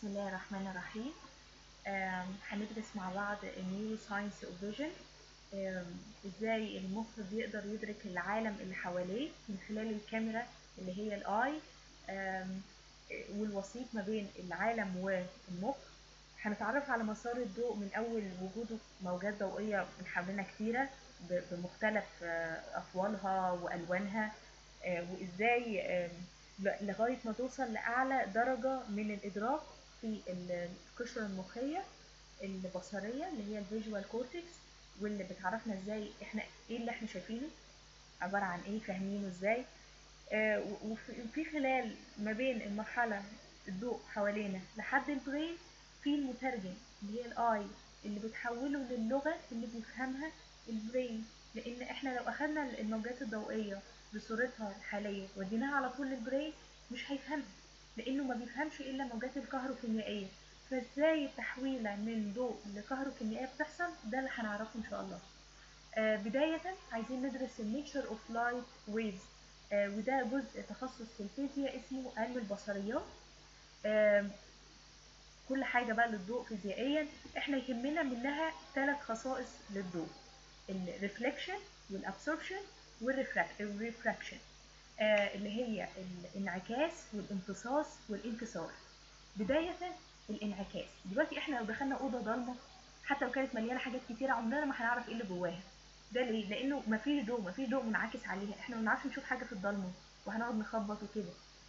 بسم الله الرحمن الرحيم آم، هندرس مع بعض النيورو ساينس اوف فيجن ازاي المخ بيقدر يدرك العالم اللي حواليه من خلال الكاميرا اللي هي الاي آم، والوسيط ما بين العالم والمخ هنتعرف على مسار الضوء من اول وجوده موجات ضوئيه من حوالينا كتيره ب- بمختلف آه، اطوالها والوانها آه، وازاي آم، ل- لغايه ما توصل لاعلى درجه من الادراك في ال- القشره المخيه البصريه اللي هي الفيجوال كورتكس واللي بتعرفنا ازاي احنا ايه اللي احنا شايفينه عباره عن ايه فاهمينه ازاي آه، و- وفي وفي خلال ما بين المرحله الضوء حوالينا لحد البرين في المترجم اللي هي الاي اللي بتحوله للغه اللي بيفهمها البرين لان احنا لو اخدنا الموجات الضوئيه بصورتها الحاليه وديناها على طول للبرين مش هيفهمها لانه ما بيفهمش الا الموجات الكهروكيميائيه فازاي التحويله من ضوء لكهروكيميائيه بتحصل ده اللي هنعرفه ان شاء الله آه، بداية عايزين ندرس النيتشر اوف لايت ويفز وده جزء تخصص في الفيزياء اسمه علم البصريات آم، كل حاجة بقى للضوء فيزيائيا احنا يهمنا منها ثلاث خصائص للضوء الريفلكشن والابسوربشن والريفراكشن اللي هي الانعكاس والامتصاص والانكسار بداية الانعكاس دلوقتي احنا لو دخلنا أوضة ضلمة حتى لو كانت مليانة حاجات كتيرة عمرنا ما هنعرف ايه اللي جواها ده ليه؟ لأنه مفيش ضوء مفيش ضوء منعكس عليها احنا ما بنعرفش نشوف حاجة في الضلمة وهنقعد نخبط وكده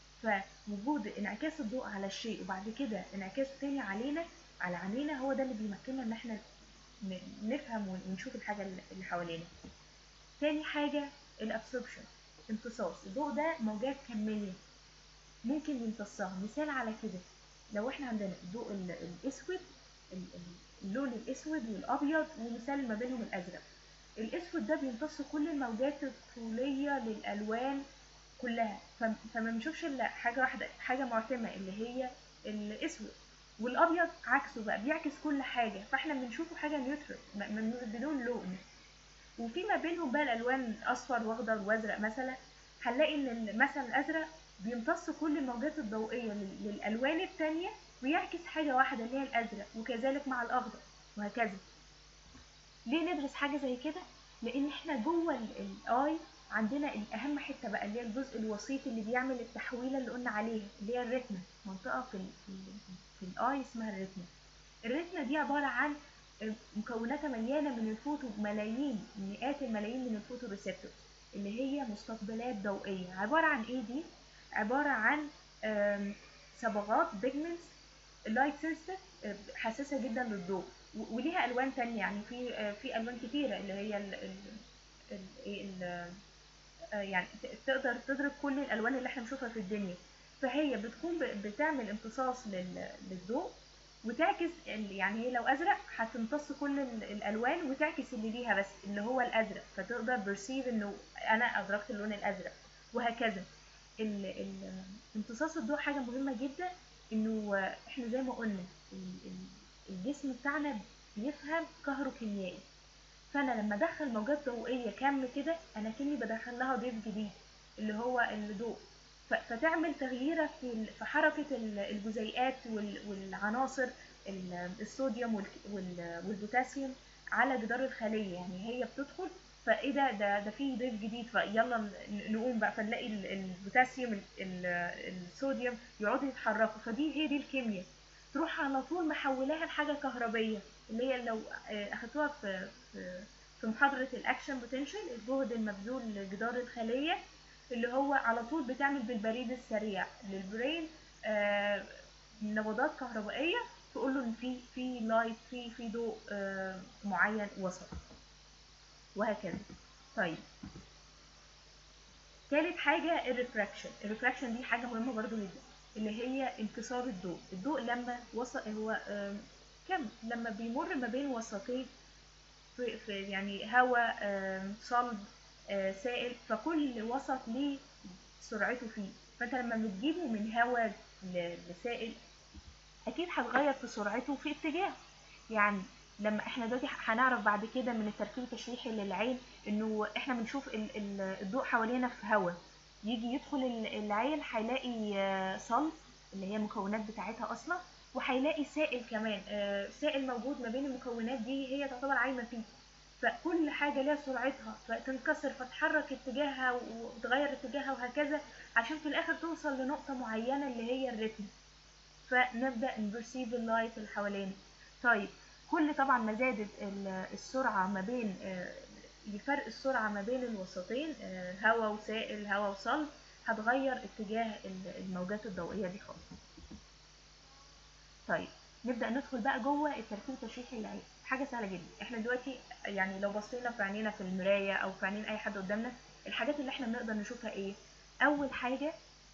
فوجود انعكاس الضوء على الشيء وبعد كده انعكاسه تاني علينا على عينينا هو ده اللي بيمكننا ان احنا ن- نفهم ون- ونشوف الحاجة اللي اللي حوالينا تاني حاجة الابسوربشن امتصاص الضوء ده موجات كمية ممكن نمتصها مثال على كده لو احنا عندنا الضوء ال- الاسود ال- ال- اللون الاسود والابيض ومثال ما بينهم الازرق الاسود ده بيمتص كل الموجات الطولية للالوان كلها فم- فما بنشوفش الا حاجة واحدة حاجة معتمة اللي هي الاسود والابيض عكسه بقى بيعكس كل حاجة فاحنا بنشوفه حاجة نيوترال م- م- بدون لون وفي ما بينهم بقى الالوان اصفر واخضر وازرق مثلا هنلاقي ان ال- مثلا الازرق بيمتص كل الموجات الضوئيه لل- للالوان التانية ويعكس حاجه واحده اللي هي الازرق وكذلك مع الاخضر وهكذا ليه ندرس حاجه زي كده لان احنا جوه الاي عندنا الاهم حته بقى اللي هي الجزء الوسيط اللي بيعمل التحويله اللي قلنا عليها اللي هي الريتنا منطقه في ال في, ال في الاي اسمها الريتنا الريتنا دي عباره عن مكوناتها مليانه من الفوتو ملايين مئات الملايين من الفوتو ريسبتورز اللي هي مستقبلات ضوئيه عباره عن ايه دي عباره عن آم، صبغات بيجمنتس لايت سنسيتيف حساسه جدا للضوء و- وليها الوان تانية يعني في آه، في الوان كتيره اللي هي ال ال ال إيه ال- آه، يعني ت- تقدر تدرك كل الالوان اللي احنا بنشوفها في الدنيا فهي بتكون ب- بتعمل امتصاص لل- للضوء وتعكس ال- يعني هي لو ازرق هتمتص كل ال- الالوان وتعكس اللي ليها بس اللي هو الازرق فتقدر برسيف انه انا ادركت اللون الازرق وهكذا ال- ال- امتصاص الضوء حاجه مهمه جدا انه آه، احنا زي ما قلنا ال- ال- الجسم بتاعنا بيفهم كهروكيميائي فانا لما ادخل موجات ضوئيه كم كده انا كني بدخل لها ضيف جديد اللي هو الضوء ف- فتعمل تغيير في ال- في حركه ال- الجزيئات وال- والعناصر ال- الصوديوم والك- وال- والبوتاسيوم على جدار الخليه يعني هي بتدخل فايه ده ده ده في ضيف جديد فيلا ن- نقوم بقى فنلاقي ال- البوتاسيوم ال- ال- الصوديوم يقعدوا يتحركوا فدي هي دي الكيمياء تروح على طول محولاها لحاجه كهربيه اللي هي لو آه، اخدتوها في في في محاضره الاكشن بوتنشال الجهد المبذول لجدار الخليه اللي هو على طول بتعمل بالبريد السريع للبرين آه، نبضات كهربائيه تقول له ان في في لايت في في ضوء آه، معين وصل وهكذا طيب تالت حاجة الريفراكشن الريفراكشن دي حاجة مهمة برضو جدا اللي هي انكسار الضوء الضوء لما وصل هو آم، كم لما بيمر ما بين وسطين في, في يعني هواء آم، صلب آه، سائل فكل وسط ليه سرعته فيه فانت لما بتجيبه من هواء ل- لسائل اكيد هتغير في سرعته في اتجاه يعني لما احنا دلوقتي هنعرف بعد كده من التركيب التشريحي للعين انه احنا بنشوف ال- ال- الضوء حوالينا في هواء يجي يدخل ال- العين هيلاقي آه، صلب اللي هي المكونات بتاعتها اصلا وهيلاقي سائل كمان آه، سائل موجود ما بين المكونات دي هي تعتبر عايمه فيه فكل حاجه ليها سرعتها فتنكسر فتحرك اتجاهها وتغير اتجاهها وهكذا عشان في الاخر توصل لنقطه معينه اللي هي الريتم فنبدا نبرسيف اللايت اللي حوالينا طيب كل طبعا ما زادت ال- السرعه ما بين آه، فرق السرعه ما بين الوسطين آه، هواء وسائل هواء وصلب هتغير اتجاه ال- الموجات الضوئيه دي خالص طيب نبدا ندخل بقى جوه التركيب التشريحي للعين حاجه سهله جدا احنا دلوقتي يعني لو بصينا في عينينا في المرايه او في عينين اي حد قدامنا الحاجات اللي احنا بنقدر نشوفها ايه اول حاجه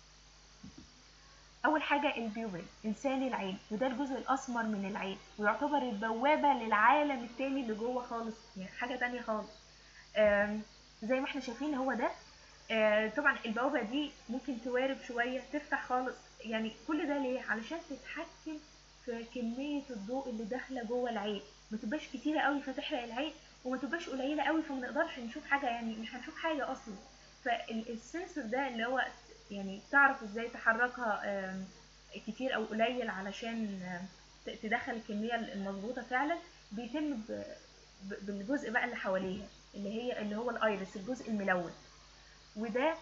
اول حاجه البيوبل انسان العين وده الجزء الاسمر من العين ويعتبر البوابه للعالم التاني اللي جوه خالص يعني حاجه تانية خالص آم، زي ما احنا شايفين هو ده آه، طبعا البوابه دي ممكن توارب شويه تفتح خالص يعني كل ده ليه علشان تتحكم في كميه الضوء اللي داخله جوه العين ما تبقاش كتيره قوي فتحرق العين وما تبقاش قليله قوي فما نقدرش نشوف حاجه يعني مش هنشوف حاجه اصلا فالسنسور ده اللي هو يعني تعرف ازاي تحركها آم، كتير او قليل علشان آم، ت- تدخل الكميه المظبوطه فعلا بيتم ب- ب- بالجزء بقى اللي حواليها اللي هي اللي هو الايرس الجزء الملون وده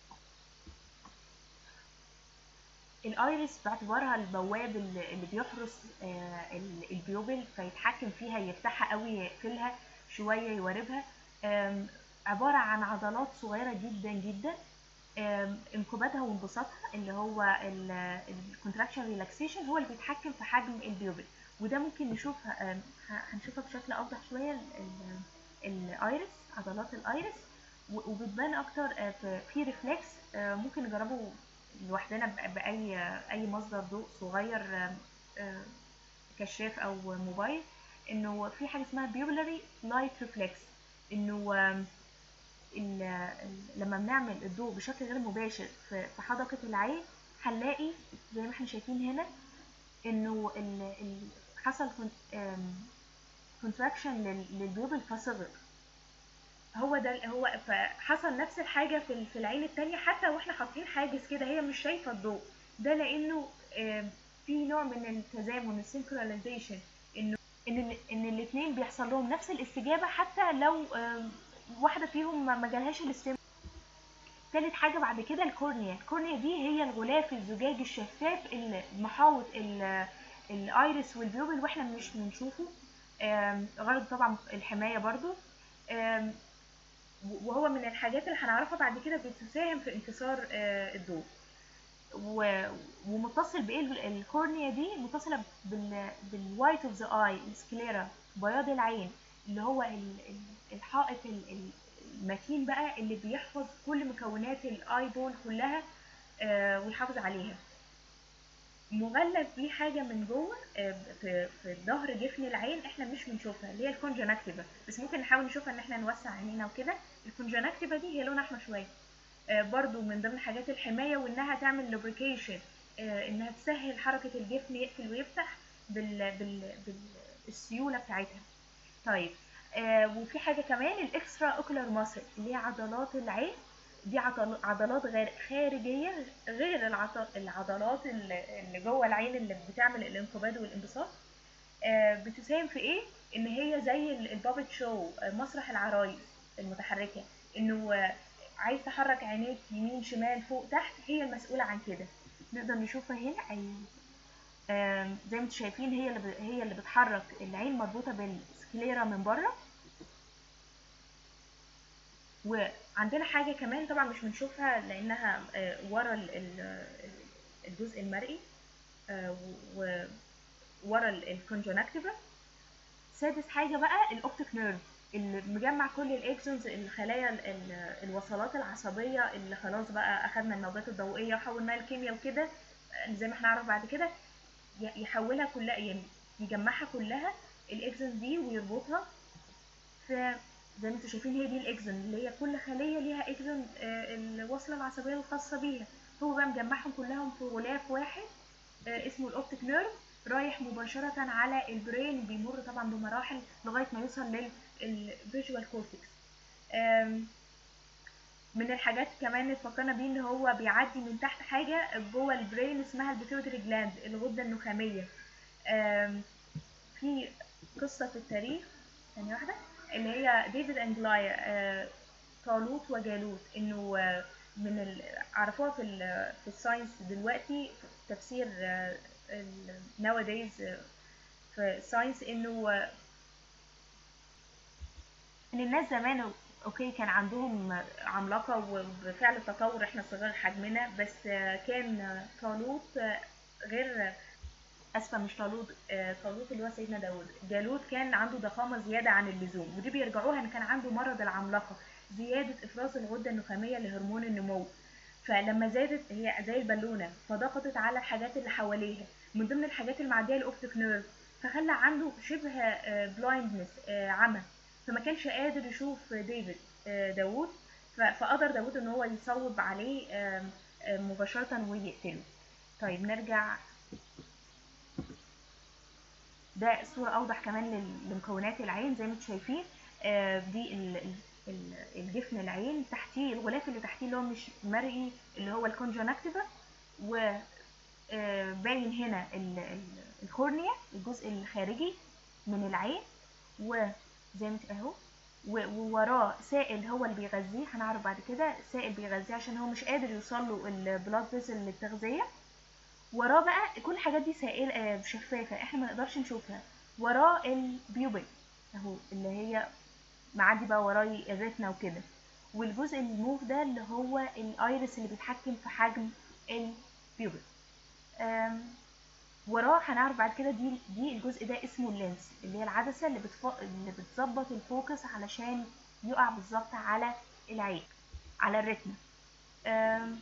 الايرس باعتبارها البواب اللي اللي بيحرس آه، ال- البيوبل فيتحكم فيها يفتحها قوي يقفلها شويه يواربها آم، عباره عن عضلات صغيره جدا جدا آم، انقباضها وانبساطها اللي هو الكونتراكشن ريلاكسيشن هو اللي بيتحكم في حجم البيوبل وده ممكن نشوفها آم، ه- هنشوفها بشكل اوضح شويه ال- ال- الايرس عضلات الايرس و- وبتبان اكتر آه، في في ريفلكس آه، ممكن نجربه لوحدنا ب- باي اي مصدر ضوء صغير آه، آه، كشاف او موبايل انه في حاجه اسمها بيوبلري لايت ريفلكس انه آم، ال- ال- لما بنعمل الضوء بشكل غير مباشر في في حدقة العين هنلاقي زي ما احنا شايفين هنا انه ال- ال- حصل كونتراكشن للبيوبل فصغر هو ده هو فحصل نفس الحاجة في ال- في العين التانية حتى واحنا حاطين حاجز كده هي مش شايفة الضوء ده لأنه آم، في نوع من التزامن السينكرونايزيشن انه ان ال- ان الاثنين بيحصل لهم نفس الاستجابة حتى لو آم، واحدة فيهم ما ما جالهاش الاستجابة تالت حاجة بعد كده الكورنيا الكورنيا دي هي الغلاف الزجاجي الشفاف اللي محاوط ال- الايرس والبيوبل واحنا مش بنشوفه آم، غرض طبعا الحماية برضو آم، وهو من الحاجات اللي هنعرفها بعد كده بتساهم في انكسار آه، الضوء و- ومتصل بايه ال- الكورنيا دي متصله بال بالوايت اوف ذا اي السكليرا بياض العين اللي هو ال- ال- الحائط ال- ال- المتين بقى اللي بيحفظ كل مكونات الاي بول كلها آه، ويحافظ عليها مغلف بيه حاجه من جوه آه، في في ظهر جفن العين احنا مش بنشوفها اللي هي الكونجنكتيفا بس ممكن نحاول نشوفها ان احنا نوسع عينينا وكده الكونجنكتيفا دي هي لونها احمر شويه آه، برضو من ضمن حاجات الحمايه وانها تعمل لوبريكيشن انها تسهل حركه الجفن يقفل ويفتح بال بال بالسيوله بتاعتها طيب آه وفي حاجه كمان الاكسترا اوكولار ماسل اللي هي عضلات العين دي عضل- عضلات غير خارجيه غير العط- العضلات اللي اللي جوه العين اللي بتعمل الانقباض والانبساط آه، بتساهم في ايه ان هي زي ال- البابت شو آه، مسرح العرايس المتحركه انه آه، عايز تحرك عينيك يمين شمال فوق تحت هي المسؤوله عن كده نقدر نشوفها هنا ايوه آم، زي ما انتم شايفين هي اللي ب- هي اللي بتحرك العين مربوطه بالسكليرا من بره وعندنا حاجه كمان طبعا مش بنشوفها لانها آه، ورا ال- ال- الجزء المرئي آه، و- ورا الكونجنكتيفا سادس حاجة بقى الأوبتيك نيرف اللي مجمع كل الاكسونز الخلايا ال- ال- الوصلات العصبية اللي خلاص بقى أخدنا الموجات الضوئية وحولناها لكيمياء وكده آه، زي ما هنعرف بعد كده ي- يحولها كلها يعني يجمعها كلها الاكسونز دي ويربطها في زي ما انتم شايفين هي دي الاكسون اللي هي كل خلية ليها اكسون آه، الوصلة العصبية الخاصة بيها هو بقى مجمعهم كلهم في غلاف واحد آه، اسمه الاوبتيك نيرف رايح مباشرة على البرين بيمر طبعا بمراحل لغاية ما يوصل للفيجوال كورتكس من الحاجات كمان اللي فكرنا بيه ان هو بيعدي من تحت حاجة جوه البرين اسمها البيتيوتري جلاند الغدة النخامية آم، في قصة في التاريخ ثانية واحدة اللي هي ديفيد اند جلايا آه، طالوت وجالوت انه آه، من ال... عرفوها في ال... في الساينس دلوقتي في تفسير آه، ال... nowadays آه، في الساينس انه آه، ان الناس زمان اوكي كان عندهم عملاقة وبفعل التطور احنا صغار حجمنا بس آه، كان آه، طالوت آه، غير اسفه مش طالوت آه، طالوت اللي هو سيدنا داود جالوت كان عنده ضخامه زياده عن اللزوم ودي بيرجعوها ان كان عنده مرض العملاقه زياده افراز الغده النخاميه لهرمون النمو فلما زادت هي زي البالونه فضغطت على الحاجات اللي حواليها من ضمن الحاجات المعديه الاوبتيك نيرف فخلى عنده شبه بلايندنس عمى فما كانش قادر يشوف ديفيد آه، داوود ف- فقدر داوود ان هو يصوب عليه آم، آم، مباشره ويقتله طيب نرجع ده صورة أوضح كمان لل- لمكونات العين زي ما انتم شايفين آه، دي ال- ال- ال- الجفن العين تحتيه الغلاف اللي تحتيه اللي هو مش مرئي اللي هو الكونجونكتيفا وباين هنا ال- ال- الكورنيا الجزء الخارجي من العين وزي ما انت- اهو و- ووراه سائل هو اللي بيغذيه هنعرف بعد كده سائل بيغذيه عشان هو مش قادر يوصل له البلاد فيسل للتغذية وراه بقى كل الحاجات دي سائل آه، شفافة احنا ما نقدرش نشوفها وراه البيوبل اهو اللي هي معدي بقى وراي الريتنا وكده والجزء الموف ده اللي هو الايرس اللي بيتحكم في حجم البيوبل آم، وراه هنعرف بعد كده دي دي الجزء ده اسمه اللينس اللي هي العدسة اللي بتف... اللي بتظبط الفوكس علشان يقع بالظبط على العين على الريتنا آم،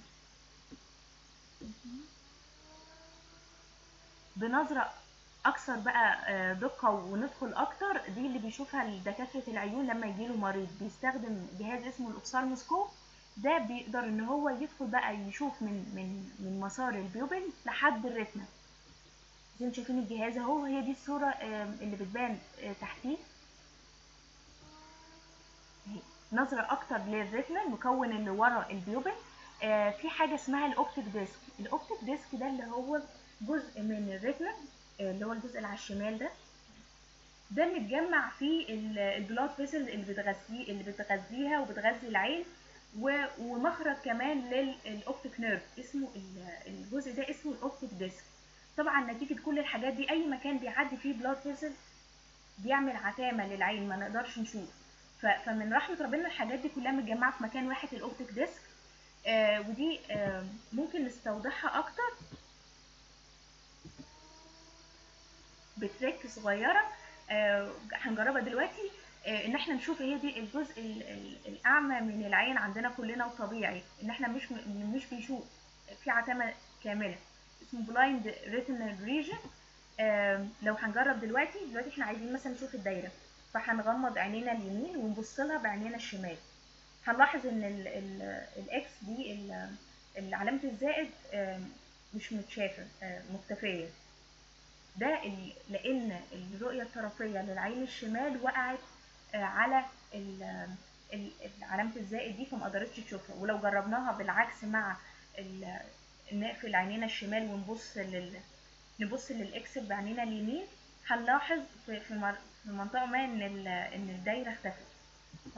بنظرة أكثر بقى آه، دقة وندخل أكتر دي اللي بيشوفها دكاترة العيون لما يجيله مريض بيستخدم جهاز اسمه الأوبسالموسكوب ده بيقدر إن هو يدخل بقى يشوف من من من مسار البيوبل لحد الريتنا زي ما شايفين الجهاز اهو هي دي الصورة آم، اللي بتبان آه، تحتيه اهي نظرة أكتر للريتنا المكون اللي ورا البيوبل آه، في حاجة اسمها الأوبتيك ديسك الأوبتيك ديسك ده اللي هو جزء من الريتنا آه، اللي هو الجزء اللي على الشمال ده ده متجمع فيه البلاد فيسل اللي بتغذيه اللي بتغذيها وبتغذي العين و- ومخرج كمان للاوبتيك نيرف اسمه ال- الجزء ده اسمه الاوبتيك ديسك طبعا نتيجة كل الحاجات دي اي مكان بيعدي فيه بلاد فيسل بيعمل عتامة للعين ما نقدرش نشوف ف- فمن رحمة ربنا الحاجات دي كلها متجمعة في مكان واحد الاوبتيك ديسك آه ودي آه ممكن نستوضحها اكتر بتريك صغيرة آه، هنجربها دلوقتي آه، ان احنا نشوف هي دي الجزء ال- ال- الاعمى من العين عندنا كلنا وطبيعي ان احنا مش م- مش بنشوف في عتمة كاملة اسمه بلايند ريتينال ريجن لو هنجرب دلوقتي دلوقتي احنا عايزين مثلا نشوف الدايرة فهنغمض عينينا اليمين ونبص لها بعينينا الشمال هنلاحظ ان ال ال الاكس دي ال- ال- علامة الزائد آه، مش متشافة آه، مختفية ده ال- لان الرؤيه الطرفيه للعين الشمال وقعت آه، على ال- ال- ال- علامه الزائد دي فما قدرتش تشوفها ولو جربناها بالعكس مع ال- نقفل عينينا الشمال ونبص لل نبص للاكس بعينينا اليمين هنلاحظ في في مر- في منطقه ما ان ال- ان الدايره اختفت ف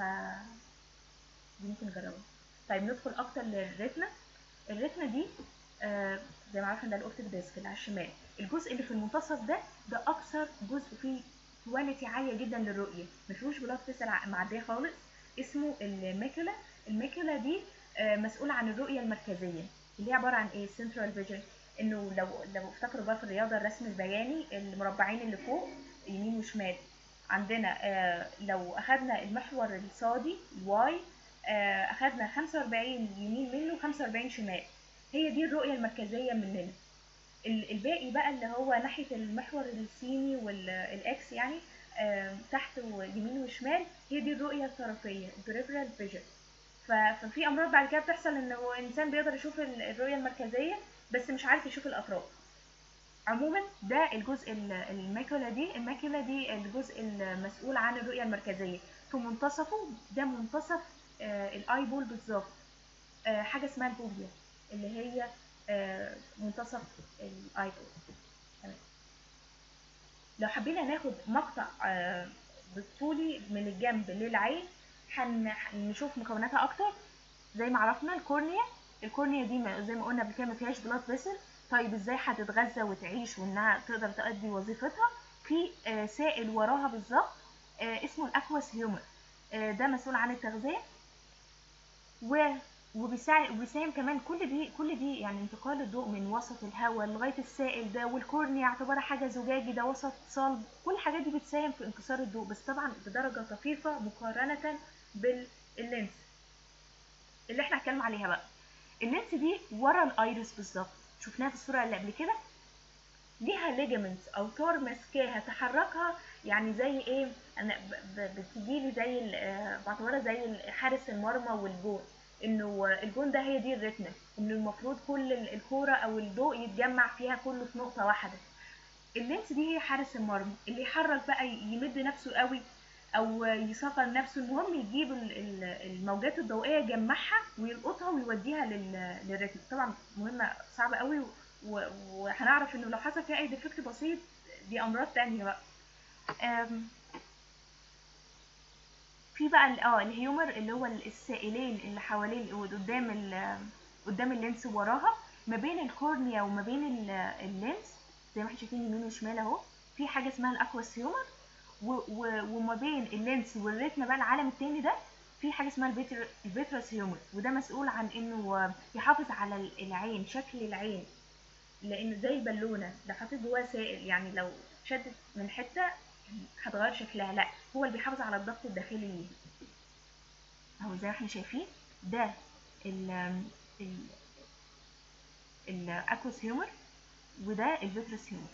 دي ممكن نجربها طيب ندخل اكتر للريتنا الريتنا دي آه، زي ما عارفين ده الاوبتيك ديسك اللي على الشمال الجزء اللي في المنتصف ده ده اكثر جزء فيه كواليتي عاليه جدا للرؤيه ما فيهوش بلاد فيسل ع- معديه خالص اسمه الميكولا الميكولا دي آه، مسؤوله عن الرؤيه المركزيه اللي هي عباره عن ايه سنترال فيجن انه لو لو افتكروا بقى في الرياضه الرسم البياني المربعين اللي فوق يمين وشمال عندنا آه، لو اخدنا المحور الصادي الواي آه، اخدنا 45 يمين منه 45 شمال هي دي الرؤية المركزية مننا ال- الباقي بقى اللي هو ناحية المحور السيني والاكس يعني آم، تحت ويمين وشمال هي دي الرؤية الطرفية peripheral vision ف- ففي أمراض بعد كده بتحصل إن هو إنسان بيقدر يشوف ال- الرؤية المركزية بس مش عارف يشوف الأطراف عموما ده الجزء ال- الماكولا دي الماكولا دي الجزء المسؤول عن الرؤية المركزية في منتصفه ده منتصف آه، الاي بول بالظبط آه، حاجة اسمها البوبيا اللي هي آه، منتصف الاي بول تمام لو حبينا ناخد مقطع آه، بالطولي من الجنب للعين هنشوف مكوناتها اكتر زي ما عرفنا الكورنيا الكورنيا دي ما- زي ما قلنا قبل كده ما فيهاش بلاد فيسل طيب ازاي هتتغذى وتعيش وانها تقدر تؤدي وظيفتها في آه، سائل وراها بالظبط آه، اسمه الاكواس هيومر آه، ده مسؤول عن التغذيه و وبيساعد وبيساهم كمان كل دي كل دي يعني انتقال الضوء من وسط الهواء لغايه السائل ده والكورنيا اعتبارها حاجه زجاجي ده وسط صلب كل الحاجات دي بتساهم في انكسار الضوء بس طبعا بدرجه طفيفه مقارنه باللينس اللي احنا هنتكلم عليها بقى اللينس دي ورا الايرس بالظبط شفناها في الصوره اللي قبل كده ليها ليجامنتس او طار ماسكاها تحركها يعني زي ايه انا بتجي لي زي ال- آه، بعتبرها زي ال- حارس المرمى والجون انه الجون ده هي دي الريتنا انه المفروض كل ال- الكوره او الضوء يتجمع فيها كله في نقطه واحده اللينس دي هي حارس المرمى اللي يحرك بقى يمد نفسه قوي او يصغر نفسه المهم يجيب ال- ال- الموجات الضوئيه يجمعها ويلقطها ويوديها لل- للريتنا طبعا مهمه صعبه قوي و- وهنعرف انه لو حصل فيها اي ديفكت بسيط دي امراض تانية بقى أم، في بقى ال- اه الهيومر اللي هو السائلين اللي حوالين اللي قدام ال- قدام اللينس وراها ما بين الكورنيا وما بين ال- اللينس زي ما احنا شايفين يمين وشمال اهو في حاجه اسمها الاكواس هيومر و- و- وما بين اللينس والريتنا بقى العالم التاني ده في حاجه اسمها البيتر البيترس هيومر وده مسؤول عن انه يحافظ على ال- العين شكل العين لان زي البالونه لو حطيت جواها سائل يعني لو شدت من حته هتغير شكلها لا هو اللي بيحافظ على الضغط الداخلي ليها اهو زي ما احنا شايفين ده ال ال الاكوس هيومر وده الفيترس هيومر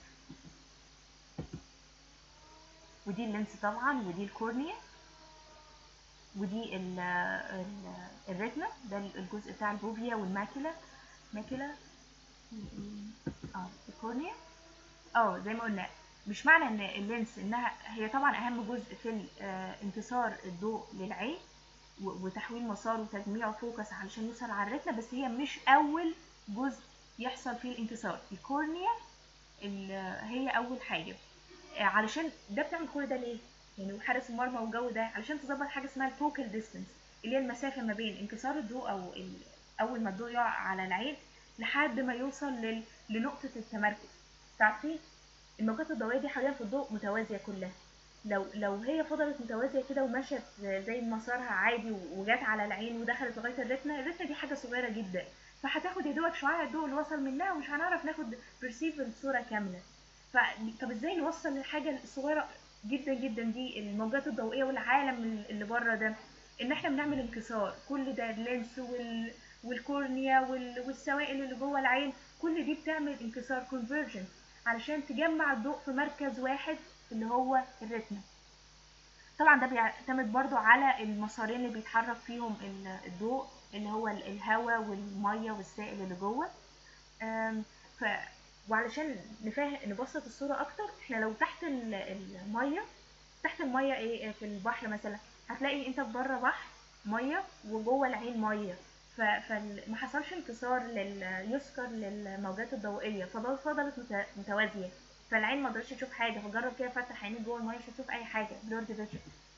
ودي اللينس طبعا ودي الكورنيا ودي ال ال الريتنا ده الجزء بتاع البوفيا والماكيلا ماكيلا اه الكورنيا اه زي ما قلنا مش معنى ان اللينس انها هي طبعا اهم جزء في ال- آه، انتصار الضوء للعين و- وتحويل مساره وتجميعه فوكس علشان يوصل على الريتنا بس هي مش اول جزء يحصل فيه الانتصار الكورنيا ال- هي اول حاجه آه، علشان ده بتعمل كل ده ليه يعني وحارس المرمى والجو ده علشان تظبط حاجه اسمها الفوكال ديستنس اللي هي المسافه ما بين انكسار الضوء او ال... اول ما الضوء يقع على العين لحد ما يوصل لل... لنقطه التمركز تعرفين الموجات الضوئيه دي حاليا في الضوء متوازيه كلها لو لو هي فضلت متوازيه كده ومشت زي مسارها عادي وجت على العين ودخلت لغايه الريتنا الريتنا دي حاجه صغيره جدا فهتاخد يا دوبك شعاع الضوء اللي وصل منها ومش هنعرف ناخد برسيف الصوره كامله ف طب ازاي نوصل الحاجه الصغيره جدا جدا دي الموجات الضوئيه والعالم اللي بره ده ان احنا بنعمل انكسار كل ده اللينس وال والكورنيا وال... والسوائل اللي جوه العين كل دي بتعمل انكسار كونفرجن علشان تجمع الضوء في مركز واحد اللي هو الريتنا طبعا ده بيعتمد برضو على المسارين اللي بيتحرك فيهم ال- الضوء اللي هو ال- الهواء والميه والسائل اللي جوه أم، ف وعلشان نفهم نبسط الصوره اكتر احنا لو تحت ال- الميه تحت الميه ايه في البحر مثلا هتلاقي انت بره بحر ميه وجوه العين ميه فما حصلش انكسار لل يذكر للموجات الضوئيه فضل فضلت مت- متوازيه فالعين ما قدرتش تشوف حاجه فجرب كده فتح عينيك جوه الميه مش هتشوف اي حاجه بلورد فيجن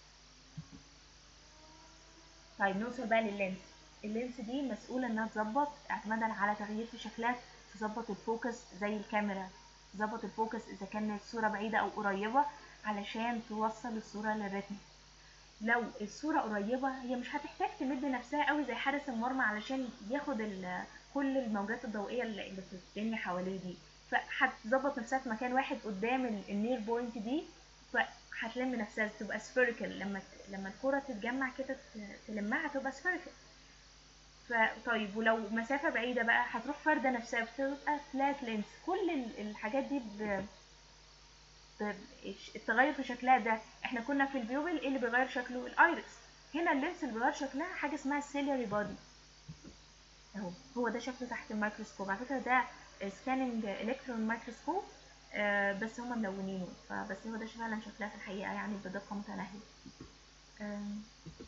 طيب نوصل بقى لللينس اللينس دي مسؤولة انها تظبط اعتمادا على تغيير في شكلها تظبط الفوكس زي الكاميرا تظبط الفوكس اذا كانت الصورة بعيدة او قريبة علشان توصل الصورة للريتم لو الصورة قريبة هي مش هتحتاج تمد نفسها قوي زي حارس المرمى علشان ياخد ال- كل الموجات الضوئية اللي اللي في الدنيا حواليه دي فهتظبط نفسها في مكان واحد قدام ال- النير بوينت دي فهتلم نفسها تبقى سفيريكال لما ت- لما الكرة تتجمع كده ت- تلمها هتبقى سفيريكال فطيب ولو مسافة بعيدة بقى هتروح فاردة نفسها بتبقى فلات لينس كل ال- الحاجات دي ب... ب... التغير في شكلها ده احنا كنا في البيوبل ايه اللي بيغير شكله الايرس هنا اللينس اللي بيغير شكلها حاجة اسمها السيلياري بودي اهو هو ده شكله تحت الميكروسكوب على فكرة ده سكاننج الكترون مايكروسكوب آه بس هما ملونينه فبس هو ده فعلا شكلها في الحقيقة يعني بدقة متناهية آم.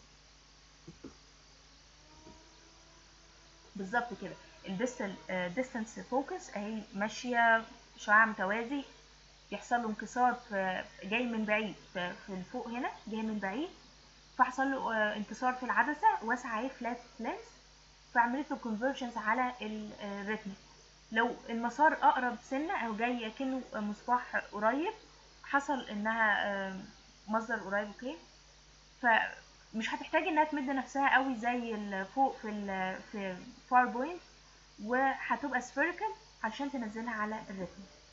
بالظبط كده الديستال ديستانس فوكس اهي ماشيه شعاع متوازي يحصل له انكسار في جاي من بعيد في في الفوق هنا جاي من بعيد فحصل له آه، انكسار في العدسة واسعة اهي فلات لينس فعملت له convergence على الريتم لو المسار اقرب سنة او جاي كأنه مصباح قريب حصل انها آه، مصدر قريب اوكي فمش هتحتاج انها تمد نفسها قوي زي ال- فوق في ال في far point وهتبقى spherical عشان تنزلها على الريتم